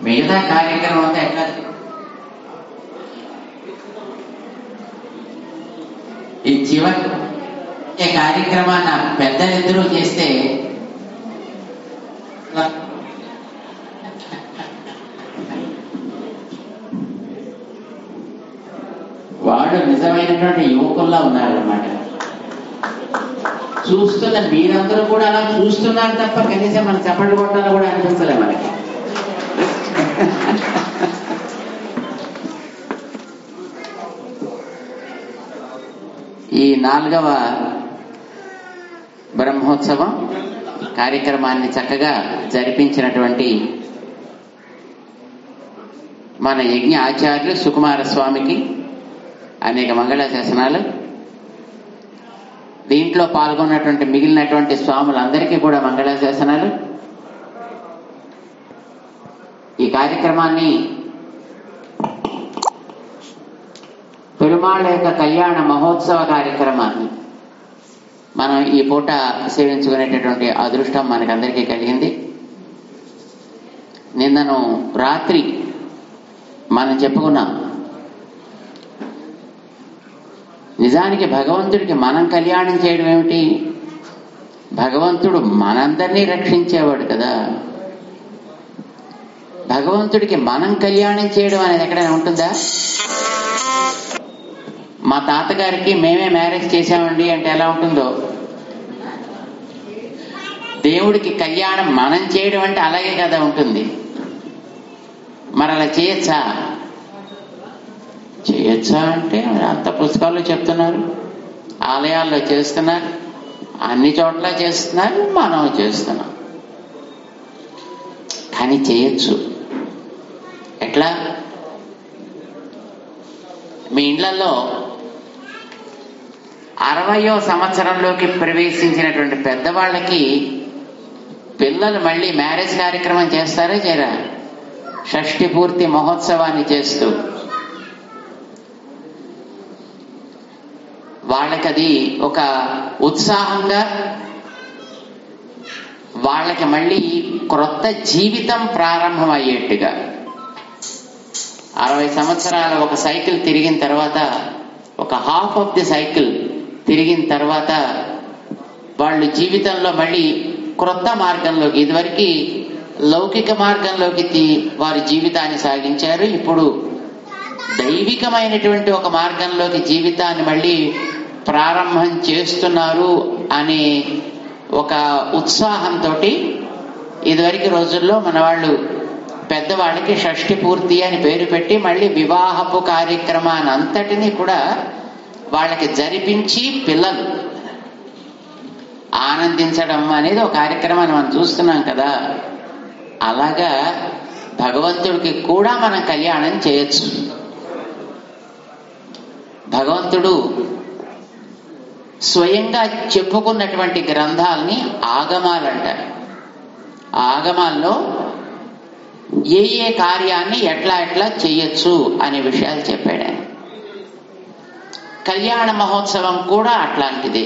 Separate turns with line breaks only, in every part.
మిగతా కార్యక్రమం అంతా ఎట్లా ఈ చివరి ఈ కార్యక్రమాన్ని పెద్దలిద్దరూ చేస్తే వాడు నిజమైనటువంటి యువకుల్లా ఉన్నారన్నమాట చూస్తున్న మీరందరూ కూడా అలా చూస్తున్నారు తప్ప కనీసం మన చప్పట్లు కొట్టాలని కూడా అనిపిస్తలే మనకి ఈ నాలుగవ బ్రహ్మోత్సవం కార్యక్రమాన్ని చక్కగా జరిపించినటువంటి మన యజ్ఞ ఆచార్యులు సుకుమార స్వామికి అనేక మంగళ శాసనాలు దీంట్లో పాల్గొన్నటువంటి మిగిలినటువంటి స్వాములందరికీ కూడా మంగళ శాసనాలు ఈ కార్యక్రమాన్ని పెరుమాళ్ళ యొక్క కళ్యాణ మహోత్సవ కార్యక్రమాన్ని మనం ఈ పూట సేవించుకునేటటువంటి అదృష్టం మనకందరికీ కలిగింది నిన్నను రాత్రి మనం చెప్పుకున్నాం నిజానికి భగవంతుడికి మనం కళ్యాణం చేయడం ఏమిటి భగవంతుడు మనందరినీ రక్షించేవాడు కదా భగవంతుడికి మనం కళ్యాణం చేయడం అనేది ఎక్కడైనా ఉంటుందా మా తాతగారికి మేమే మ్యారేజ్ చేశామండి అంటే ఎలా ఉంటుందో దేవుడికి కళ్యాణం మనం చేయడం అంటే అలాగే కదా ఉంటుంది మరి అలా చేయొచ్చా చేయొచ్చా అంటే అంత పుస్తకాల్లో చెప్తున్నారు ఆలయాల్లో చేస్తున్నారు అన్ని చోట్ల చేస్తున్నారు మనం చేస్తున్నాం కానీ చేయొచ్చు ఎట్లా మీ ఇళ్లలో అరవయో సంవత్సరంలోకి ప్రవేశించినటువంటి పెద్దవాళ్ళకి పిల్లలు మళ్ళీ మ్యారేజ్ కార్యక్రమం చేస్తారా చేయరా షష్ఠి పూర్తి మహోత్సవాన్ని చేస్తూ వాళ్ళకది ఒక ఉత్సాహంగా వాళ్ళకి మళ్ళీ క్రొత్త జీవితం ప్రారంభమయ్యేట్టుగా అరవై సంవత్సరాల ఒక సైకిల్ తిరిగిన తర్వాత ఒక హాఫ్ ఆఫ్ ది సైకిల్ తిరిగిన తర్వాత వాళ్ళు జీవితంలో మళ్ళీ క్రొత్త మార్గంలోకి ఇదివరకు లౌకిక మార్గంలోకి తీ- వారి జీవితాన్ని సాగించారు ఇప్పుడు దైవికమైనటువంటి ఒక మార్గంలోకి జీవితాన్ని మళ్ళీ ప్రారంభం చేస్తున్నారు అనే ఒక ఉత్సాహంతో ఇదివరకు రోజుల్లో మన వాళ్ళు పెద్దవాళ్ళకి షష్ఠి పూర్తి అని పేరు పెట్టి మళ్ళీ వివాహపు కార్యక్రమాన్ని అంతటినీ కూడా వాళ్ళకి జరిపించి పిల్లలు ఆనందించడం అనేది ఒక కార్యక్రమాన్ని మనం చూస్తున్నాం కదా అలాగా భగవంతుడికి కూడా మనం కళ్యాణం చేయొచ్చు భగవంతుడు స్వయంగా చెప్పుకున్నటువంటి గ్రంథాలని ఆగమాలు అంటారు ఆ ఆగమాల్లో ఏ ఏ కార్యాన్ని ఎట్లా ఎట్లా చేయొచ్చు అనే విషయాలు చెప్పాడు ఆయన కళ్యాణ మహోత్సవం కూడా అట్లాంటిదే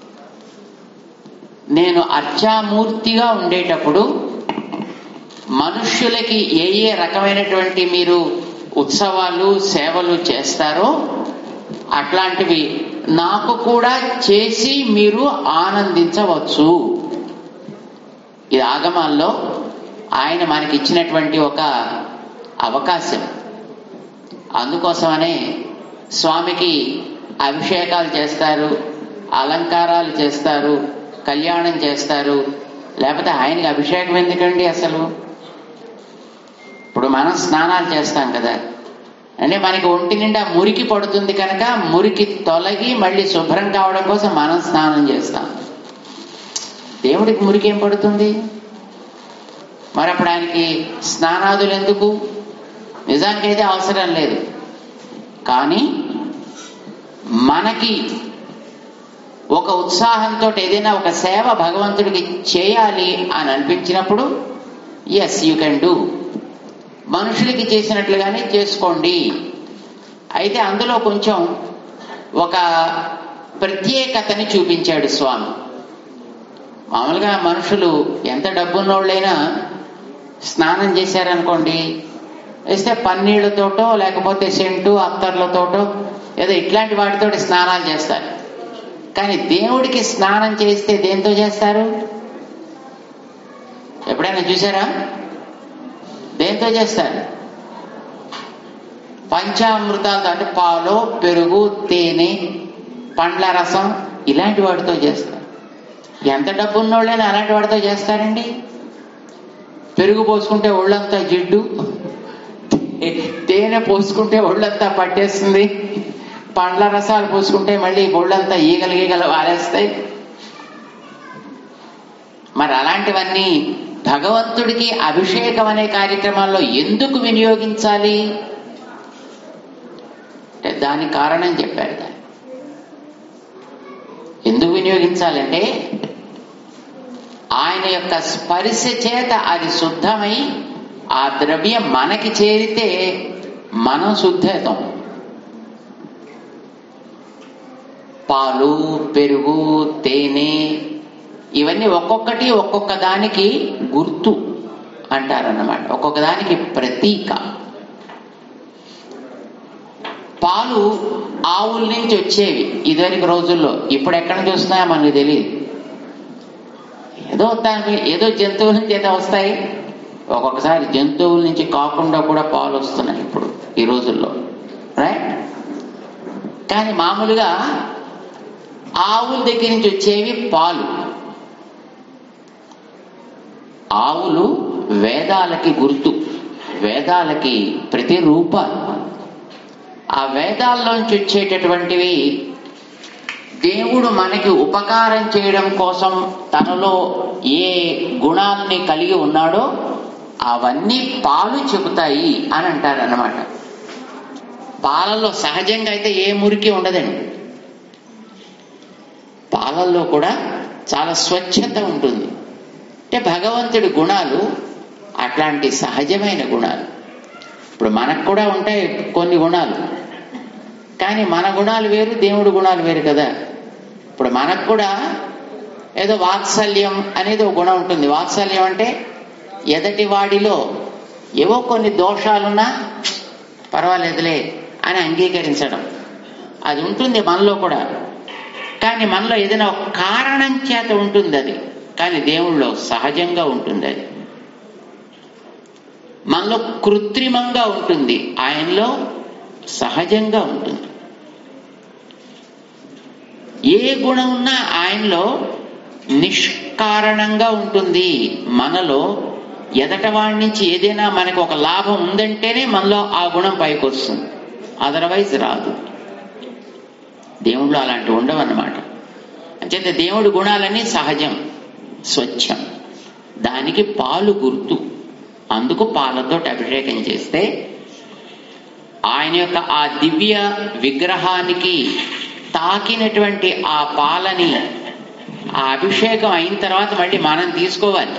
నేను అర్చామూర్తిగా ఉండేటప్పుడు మనుష్యులకి ఏ ఏ రకమైనటువంటి మీరు ఉత్సవాలు సేవలు చేస్తారో అట్లాంటివి నాకు కూడా చేసి మీరు ఆనందించవచ్చు ఇది ఆగమాల్లో ఆయన మనకి ఇచ్చినటువంటి ఒక అవకాశం అందుకోసమనే స్వామికి అభిషేకాలు చేస్తారు అలంకారాలు చేస్తారు కళ్యాణం చేస్తారు లేకపోతే ఆయనకి అభిషేకం ఎందుకండి అసలు ఇప్పుడు మనం స్నానాలు చేస్తాం కదా అంటే మనకి ఒంటి నిండా మురికి పడుతుంది కనుక మురికి తొలగి మళ్ళీ శుభ్రం కావడం కోసం మనం స్నానం చేస్తాం దేవుడికి మురికి ఏం పడుతుంది మరి అప్పుడు ఆయనకి స్నానాదులు ఎందుకు నిజానికైతే అవసరం లేదు కానీ మనకి ఒక ఉత్సాహంతో ఏదైనా ఒక సేవ భగవంతుడికి చేయాలి అని అనిపించినప్పుడు ఎస్ యూ కెన్ డూ మనుషులకి చేసినట్లుగానే చేసుకోండి అయితే అందులో కొంచెం ఒక ప్రత్యేకతని చూపించాడు స్వామి మామూలుగా మనుషులు ఎంత డబ్బున్నోళ్ళైనా స్నానం చేశారనుకోండి వేస్తే పన్నీళ్లతోటో లేకపోతే సెంటు అత్తర్లతోటో ఏదో ఇట్లాంటి వాటితోటి స్నానాలు చేస్తారు కానీ దేవుడికి స్నానం చేస్తే దేంతో చేస్తారు ఎప్పుడైనా చూసారా దేంతో చేస్తారు పంచామృతాలతో అంటే పాలు పెరుగు తేనె పండ్ల రసం ఇలాంటి వాటితో చేస్తారు ఎంత డబ్బు ఉన్నోళ్ళైనా అలాంటి వాటితో చేస్తారండి పెరుగు పోసుకుంటే ఒళ్ళంతా జిడ్డు తేనె పోసుకుంటే ఒళ్ళంతా పట్టేస్తుంది పండ్ల రసాలు పోసుకుంటే మళ్ళీ ఒళ్ళంతా ఈగలు ఈగలు వారేస్తాయి మరి అలాంటివన్నీ భగవంతుడికి అభిషేకం అనే కార్యక్రమాల్లో ఎందుకు వినియోగించాలి అంటే దాని కారణం చెప్పారు దాన్ని ఎందుకు వినియోగించాలంటే ఆయన యొక్క స్పర్శ చేత అది శుద్ధమై ఆ ద్రవ్యం మనకి చేరితే మనం శుద్ధేతం పాలు పెరుగు తేనె ఇవన్నీ ఒక్కొక్కటి ఒక్కొక్క దానికి గుర్తు అంటారన్నమాట ఒక్కొక్క దానికి ప్రతీక పాలు ఆవుల నుంచి వచ్చేవి ఇదివరకు రోజుల్లో ఇప్పుడు ఎక్కడ నుంచి వస్తున్నాయో మనకు తెలియదు ఏదో దాని ఏదో జంతువుల నుంచి ఏదో వస్తాయి ఒక్కొక్కసారి జంతువుల నుంచి కాకుండా కూడా పాలు వస్తున్నాయి ఇప్పుడు ఈ రోజుల్లో రైట్ కానీ మామూలుగా ఆవుల దగ్గర నుంచి వచ్చేవి పాలు ఆవులు వేదాలకి గుర్తు వేదాలకి ప్రతిరూప ఆ వేదాల్లోంచి వచ్చేటటువంటివి దేవుడు మనకి ఉపకారం చేయడం కోసం తనలో ఏ గుణాలని కలిగి ఉన్నాడో అవన్నీ పాలు చెబుతాయి అని అంటారు అన్నమాట పాలల్లో సహజంగా అయితే ఏ మురికి ఉండదండి పాలల్లో కూడా చాలా స్వచ్ఛత ఉంటుంది అంటే భగవంతుడి గుణాలు అట్లాంటి సహజమైన గుణాలు ఇప్పుడు మనకు కూడా ఉంటాయి కొన్ని గుణాలు కానీ మన గుణాలు వేరు దేవుడి గుణాలు వేరు కదా ఇప్పుడు మనకు కూడా ఏదో వాత్సల్యం అనేది ఒక గుణం ఉంటుంది వాత్సల్యం అంటే ఎదటి వాడిలో ఏవో కొన్ని దోషాలున్నా పర్వాలేదులే అని అంగీకరించడం అది ఉంటుంది మనలో కూడా కానీ మనలో ఏదైనా ఒక కారణం చేత ఉంటుంది అది కానీ దేవుళ్ళో సహజంగా ఉంటుంది అది మనలో కృత్రిమంగా ఉంటుంది ఆయనలో సహజంగా ఉంటుంది ఏ గుణం ఉన్నా ఆయనలో నిష్కారణంగా ఉంటుంది మనలో ఎదటవాడి నుంచి ఏదైనా మనకు ఒక లాభం ఉందంటేనే మనలో ఆ గుణం పైకి వస్తుంది అదర్వైజ్ రాదు దేవుళ్ళు అలాంటివి ఉండవన్నమాట అంచేత దేవుడి గుణాలన్నీ సహజం స్వచ్ఛం దానికి పాలు గుర్తు అందుకు పాలతో అభిషేకం చేస్తే ఆయన యొక్క ఆ దివ్య విగ్రహానికి తాకినటువంటి ఆ పాలని ఆ అభిషేకం అయిన తర్వాత మళ్ళీ మనం తీసుకోవాలి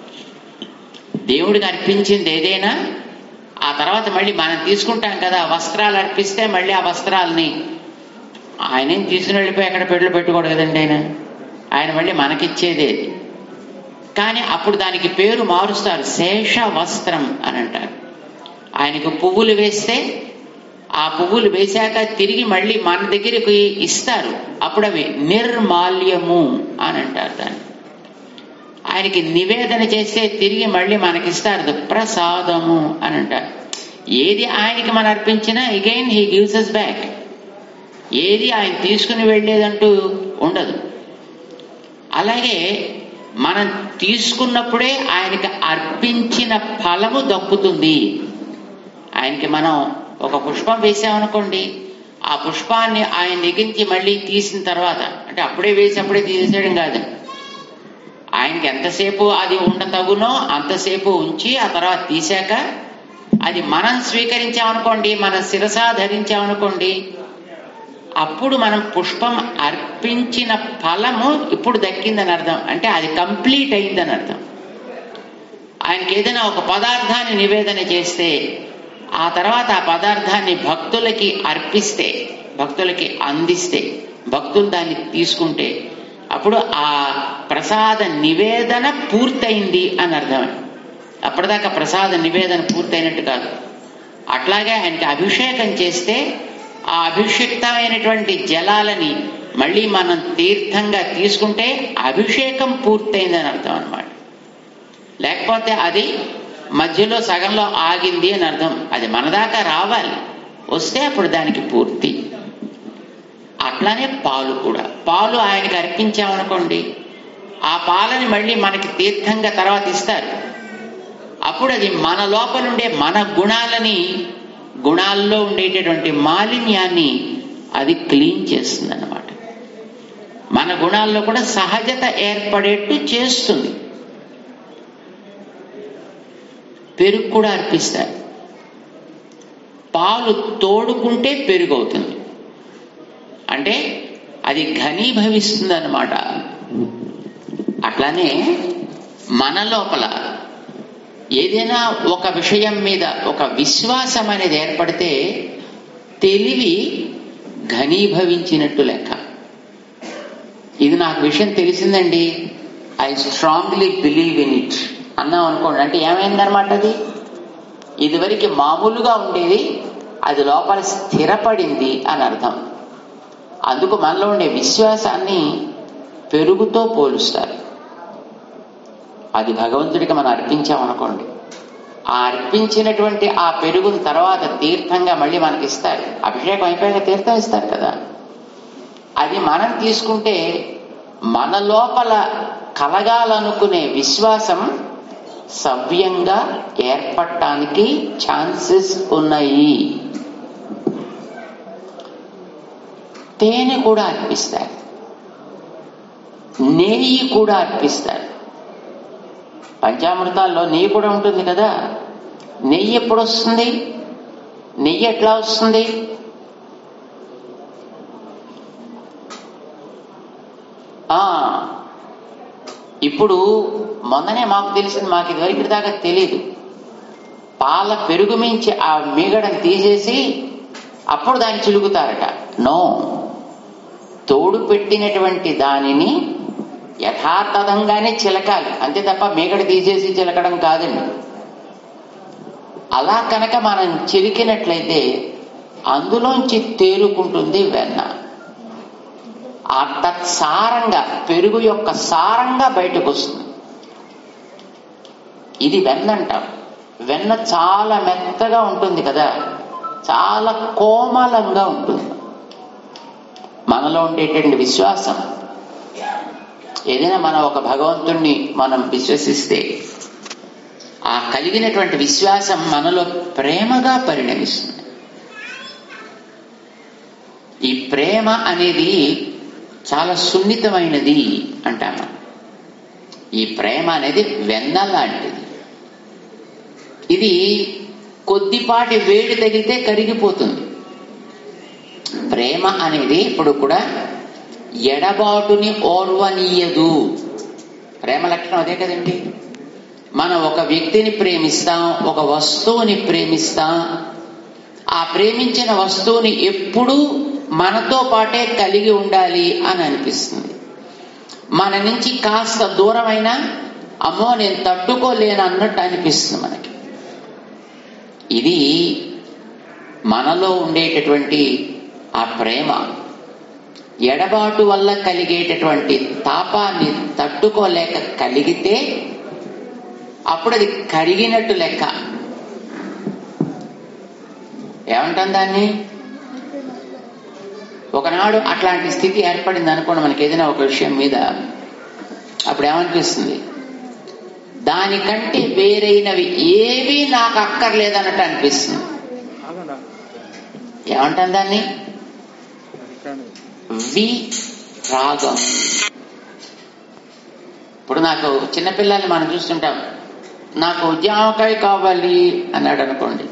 దేవుడికి అర్పించింది ఏదైనా ఆ తర్వాత మళ్ళీ మనం తీసుకుంటాం కదా వస్త్రాలు అర్పిస్తే మళ్ళీ ఆ వస్త్రాలని ఆయనేం తీసుకుని వెళ్ళిపోయి ఎక్కడ పెట్లు పెట్టుకోడు కదండి ఆయన ఆయన మళ్ళీ మనకిచ్చేదే కానీ అప్పుడు దానికి పేరు మారుస్తారు శేష వస్త్రం అని అంటారు ఆయనకు పువ్వులు వేస్తే ఆ పువ్వులు వేశాక తిరిగి మళ్ళీ మన దగ్గరికి ఇస్తారు అప్పుడు అవి నిర్మాల్యము అని అంటారు దాన్ని ఆయనకి నివేదన చేస్తే తిరిగి మళ్ళీ మనకిస్తారు ప్రసాదము అని అంటారు ఏది ఆయనకి మనం అర్పించినా again he gives us back ఏది ఆయన తీసుకుని వెళ్ళేదంటూ ఉండదు అలాగే మనం తీసుకున్నప్పుడే ఆయనకి అర్పించిన ఫలము దక్కుతుంది ఆయనకి మనం ఒక పుష్పం వేసామనుకోండి ఆ పుష్పాన్ని ఆయన నెగించి మళ్ళీ తీసిన తర్వాత అంటే అప్పుడే వేసి అప్పుడే తీసేయడం కాదు ఆయనకి ఎంతసేపు అది ఉండ తగునో అంతసేపు ఉంచి ఆ తర్వాత తీశాక అది మనం స్వీకరించామనుకోండి మన శిరసా ధరించామనుకోండి అప్పుడు మనం పుష్పం అర్పించిన ఫలము ఇప్పుడు దక్కిందని అర్థం అంటే అది కంప్లీట్ అయిందని అర్థం ఆయనకి ఏదైనా ఒక పదార్థాన్ని నివేదన చేస్తే ఆ తర్వాత ఆ పదార్థాన్ని భక్తులకి అర్పిస్తే భక్తులకి అందిస్తే భక్తులు దాన్ని తీసుకుంటే అప్పుడు ఆ ప్రసాద నివేదన పూర్తయింది అని అర్థం అప్పటిదాకా ప్రసాద నివేదన పూర్తయినట్టు కాదు అట్లాగే ఆయనకి అభిషేకం చేస్తే ఆ అభిషిక్తమైనటువంటి జలాలని మళ్ళీ మనం తీర్థంగా తీసుకుంటే అభిషేకం పూర్తయిందని అర్థం అన్నమాట లేకపోతే అది మధ్యలో సగంలో ఆగింది అని అర్థం అది మన దాకా రావాలి వస్తే అప్పుడు దానికి పూర్తి అట్లానే పాలు కూడా పాలు ఆయనకి అర్పించామనుకోండి ఆ పాలని మళ్ళీ మనకి తీర్థంగా తర్వాత ఇస్తారు అప్పుడు అది మన లోపలుండే మన గుణాలని గుణాల్లో ఉండేటటువంటి మాలిన్యాన్ని అది క్లీన్ చేస్తుంది అన్నమాట మన గుణాల్లో కూడా సహజత ఏర్పడేట్టు చేస్తుంది పెరుగు కూడా అర్పిస్తారు పాలు తోడుకుంటే పెరుగు అవుతుంది అంటే అది ఘనీభవిస్తుంది అన్నమాట అట్లానే మన లోపల ఏదైనా ఒక విషయం మీద ఒక విశ్వాసం అనేది ఏర్పడితే తెలివి ఘనీభవించినట్టు లెక్క ఇది నాకు విషయం తెలిసిందండి I strongly believe in it అన్నాం అనుకోండి అంటే ఏమైందనమాట అది ఇదివరకు మామూలుగా ఉండేది అది లోపల స్థిరపడింది అని అర్థం అందుకు మనలో ఉండే విశ్వాసాన్ని పెరుగుతో పోలుస్తారు అది భగవంతుడికి మనం అర్పించామనుకోండి ఆ అర్పించినటువంటి ఆ పెరుగుని తర్వాత తీర్థంగా మళ్ళీ మనకి ఇస్తారు అభిషేకం అయిపోయాక తీర్థం ఇస్తారు కదా అది మనం తీసుకుంటే మన లోపల కలగాలనుకునే విశ్వాసం సవ్యంగా ఏర్పడటానికి ఛాన్సెస్ ఉన్నాయి తేనె కూడా అర్పిస్తారు నెయ్యి కూడా అర్పిస్తారు పంచామృతాల్లో నెయ్యి కూడా ఉంటుంది కదా నెయ్యి ఎప్పుడు వస్తుంది నెయ్యి ఎట్లా వస్తుంది ఆ ఇప్పుడు మొన్ననే మాకు తెలిసింది మాకు ఇదివరకు దాకా తెలియదు పాల పెరుగు మించి ఆ మీగడని తీసేసి అప్పుడు దాన్ని చిలుకుతారట నో తోడు పెట్టినటువంటి దానిని యథాతథంగానే చిలకాలి అంతే తప్ప మీగడ తీసేసి చిలకడం కాదండి అలా కనుక మనం చిలికినట్లయితే అందులోంచి తేలుకుంటుంది వెన్న ఆ తత్సారంగా పెరుగు యొక్క సారంగా బయటకు వస్తుంది ఇది వెన్న అంటాం వెన్న చాలా మెత్తగా ఉంటుంది కదా చాలా కోమలంగా ఉంటుంది మనలో ఉండేటువంటి విశ్వాసం ఏదైనా మనం ఒక భగవంతుణ్ణి మనం విశ్వసిస్తే ఆ కలిగినటువంటి విశ్వాసం మనలో ప్రేమగా పరిణమిస్తుంది ఈ ప్రేమ అనేది చాలా సున్నితమైనది అంటాము ఈ ప్రేమ అనేది వెన్న లాంటిది ఇది కొద్దిపాటి వేడి తగిలితే కరిగిపోతుంది ప్రేమ అనేది ఇప్పుడు కూడా ఎడబాటుని ఓర్వనీయదు ప్రేమ లక్షణం అదే కదండి మనం ఒక వ్యక్తిని ప్రేమిస్తాం ఒక వస్తువుని ప్రేమిస్తాం ఆ ప్రేమించిన వస్తువుని ఎప్పుడూ మనతో పాటే కలిగి ఉండాలి అని అనిపిస్తుంది మన నుంచి కాస్త దూరమైనా అమ్మో నేను తట్టుకోలేను అన్నట్టు అనిపిస్తుంది మనకి ఇది మనలో ఉండేటటువంటి ఆ ప్రేమ ఎడబాటు వల్ల కలిగేటటువంటి తాపాన్ని తట్టుకోలేక కలిగితే అప్పుడు అది కరిగినట్టు లెక్క ఏమంటాం దాన్ని ఒకనాడు అట్లాంటి స్థితి ఏర్పడింది అనుకోండి మనకి ఏదైనా ఒక విషయం మీద అప్పుడు ఏమనిపిస్తుంది దానికంటే వేరైనవి ఏవి నాకు అక్కర్లేదన్నట్టు అనిపిస్తుంది ఏమంటాం దాన్ని వి రాగం ఇప్పుడు నాకు చిన్నపిల్లల్ని మనం చూస్తుంటాం నాకు జామకాయ కావాలి అన్నాడు అనుకోండి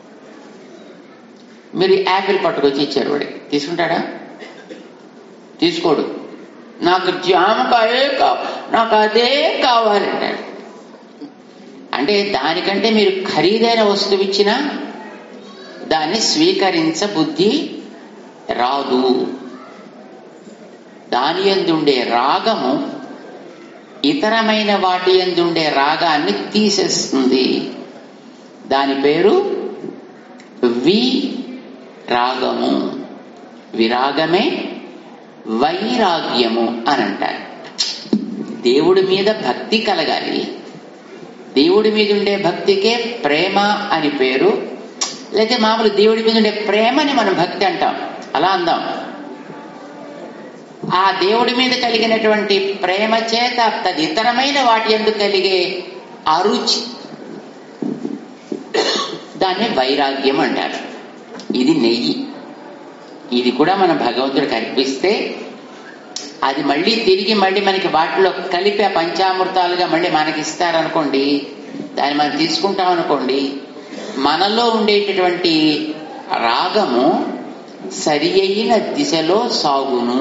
మీరు యాపిల్ పట్టుకొచ్చి ఇచ్చారు వాడికి తీసుకుంటాడా తీసుకోడు నాకు జామకాయే కా నాకు అదే కావాలి అంటాడు అంటే దానికంటే మీరు ఖరీదైన వస్తువు ఇచ్చినా దాన్ని స్వీకరించ బుద్ధి రాదు దాని ఎందుండే రాగము ఇతరమైన వాటి ఎందుండే రాగాన్ని తీసేస్తుంది దాని పేరు వి రాగము విరాగమే వైరాగ్యము అని అంటారు దేవుడి మీద భక్తి కలగాలి దేవుడి మీద ఉండే భక్తికే ప్రేమ అని పేరు లేకపోతే మామూలు దేవుడి మీద ఉండే ప్రేమని మనం భక్తి అంటాం అలా అందాం ఆ దేవుడి మీద కలిగినటువంటి ప్రేమ చేత తదితరమైన వాటి ఎందుకు కలిగే అరుచి దాన్ని వైరాగ్యం అంటారు ఇది నెయ్యి ఇది కూడా మన భగవంతుడికి అర్పిస్తే అది మళ్ళీ తిరిగి మళ్ళీ మనకి వాటిలో కలిపి ఆ పంచామృతాలుగా మళ్ళీ మనకి ఇస్తారనుకోండి దాన్ని మనం తీసుకుంటాం అనుకోండి మనలో ఉండేటటువంటి రాగము సరి అయిన దిశలో సాగును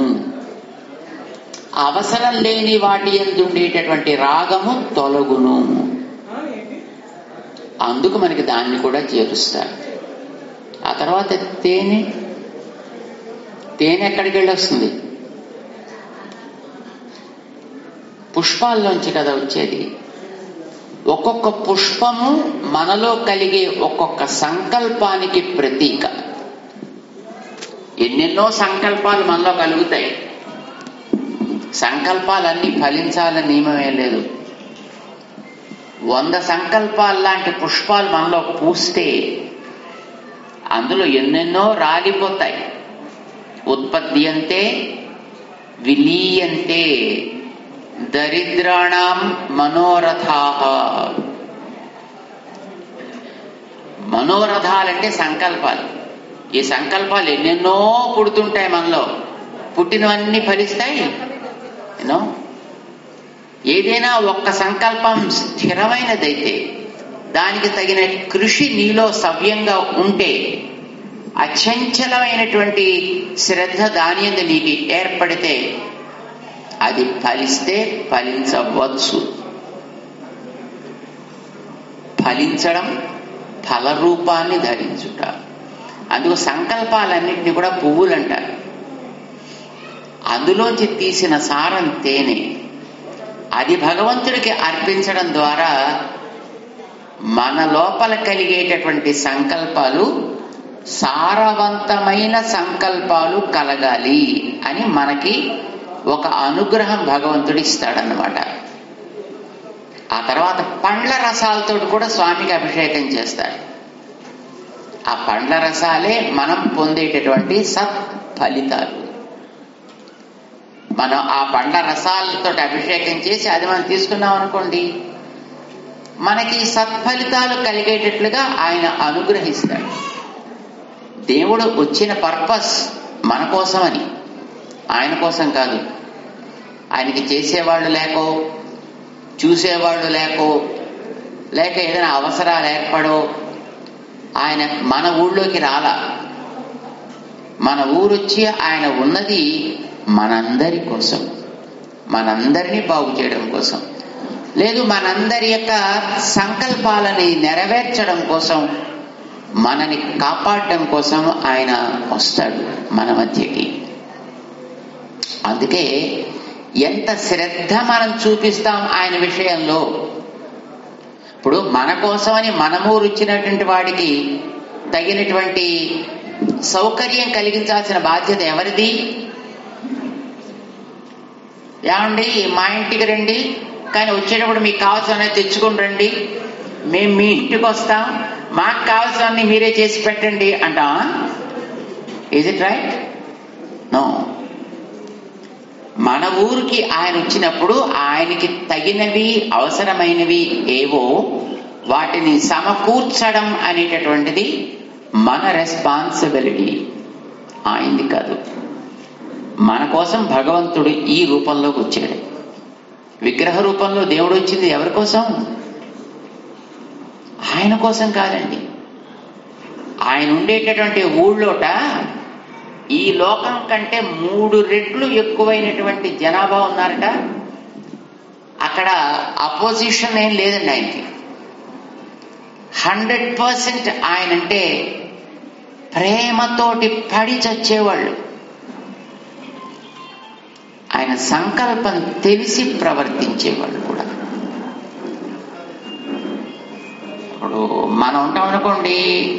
అవసరం లేని వాటి ఎందు ఉండేటటువంటి రాగము తొలగును అందుకు మనకి దాన్ని కూడా చేరుస్తారు ఆ తర్వాత తేనె తేనె ఎక్కడికి వెళ్ళొస్తుంది పుష్పాల్లోంచి కదా వచ్చేది ఒక్కొక్క పుష్పము మనలో కలిగే ఒక్కొక్క సంకల్పానికి ప్రతీక ఎన్నెన్నో సంకల్పాలు మనలో కలుగుతాయి సంకల్పాలన్నీ ఫలించాలని నియమమే లేదు వంద సంకల్పాలు లాంటి పుష్పాలు మనలో పూస్తే అందులో ఎన్నెన్నో రాలిపోతాయి ఉత్పత్తి అంతే విలీయంతే దరిద్రాణం మనోరథా మనోరథాలంటే సంకల్పాలు ఈ సంకల్పాలు ఎన్నెన్నో పుడుతుంటాయి మనలో పుట్టినవన్నీ ఫలిస్తాయి యూనో ఏదైనా ఒక్క సంకల్పం స్థిరమైనదైతే దానికి తగిన కృషి నీలో సవ్యంగా ఉంటే అచంచలమైనటువంటి శ్రద్ధ దాని ఎందు నీకు ఏర్పడితే అది ఫలిస్తే ఫలించవచ్చు ఫలించడం ఫల రూపాన్ని ధరించుట అందుకు సంకల్పాలన్నింటినీ కూడా పువ్వులు అంటారు అందులోంచి తీసిన సారం తేనె అది భగవంతుడికి అర్పించడం ద్వారా మన లోపల కలిగేటటువంటి సంకల్పాలు సారవంతమైన సంకల్పాలు కలగాలి అని మనకి ఒక అనుగ్రహం భగవంతుడు ఇస్తాడనమాట ఆ తర్వాత పండ్ల రసాలతో కూడా స్వామికి అభిషేకం చేస్తాడు ఆ పండ్ల రసాలే మనం పొందేటటువంటి సత్ ఫలితాలు మనం ఆ పండ్ల రసాలతో అభిషేకం చేసి అది మనం తీసుకున్నాం అనుకోండి మనకి సత్ఫలితాలు కలిగేటట్లుగా ఆయన అనుగ్రహిస్తాడు దేవుడు వచ్చిన పర్పస్ మన కోసమని ఆయన కోసం కాదు ఆయనకి చేసేవాళ్ళు లేకో చూసేవాళ్ళు లేకో లేక ఏదైనా అవసరాలు ఏర్పడో ఆయన మన ఊళ్ళోకి రాలా మన ఊరొచ్చి ఆయన ఉన్నది మనందరి కోసం మనందరినీ బాగు చేయడం కోసం లేదు మనందరి యొక్క సంకల్పాలని నెరవేర్చడం కోసం మనని కాపాడడం కోసం ఆయన వస్తాడు మన మధ్యకి అందుకే ఎంత శ్రద్ధ మనం చూపిస్తాం ఆయన విషయంలో ఇప్పుడు మన కోసమని మనము రుచినటువంటి వాడికి తగినటువంటి సౌకర్యం కలిగించాల్సిన బాధ్యత ఎవరిది ఏమండి మా ఇంటికి రండి కానీ వచ్చేటప్పుడు మీకు కావాల్సిన తెచ్చుకుని రండి మేము మీ ఇంటికి వస్తాం మాకు కావాల్సినవన్నీ మీరే చేసి పెట్టండి అంటా ఇజ్ ఇట్ రైట్ నో మన ఊరికి ఆయన వచ్చినప్పుడు ఆయనకి తగినవి అవసరమైనవి ఏవో వాటిని సమకూర్చడం అనేటటువంటిది మన రెస్పాన్సిబిలిటీ ఆయనది కాదు మన కోసం భగవంతుడు ఈ రూపంలోకి వచ్చాడు విగ్రహ రూపంలో దేవుడు వచ్చింది ఎవరి కోసం ఆయన కోసం కాదండి ఆయన ఉండేటటువంటి ఊళ్ళోట ఈ లోకం కంటే మూడు రెట్లు ఎక్కువైనటువంటి జనాభా ఉన్నారట అక్కడ అపోజిషన్ ఏం లేదండి ఆయనకి హండ్రెడ్ పర్సెంట్ ఆయనంటే ప్రేమతోటి పడి చచ్చేవాళ్ళు ఆయన సంకల్పం తెలిసి ప్రవర్తించేవాళ్ళు కూడా ఇప్పుడు మనం ఉంటాం అనుకోండి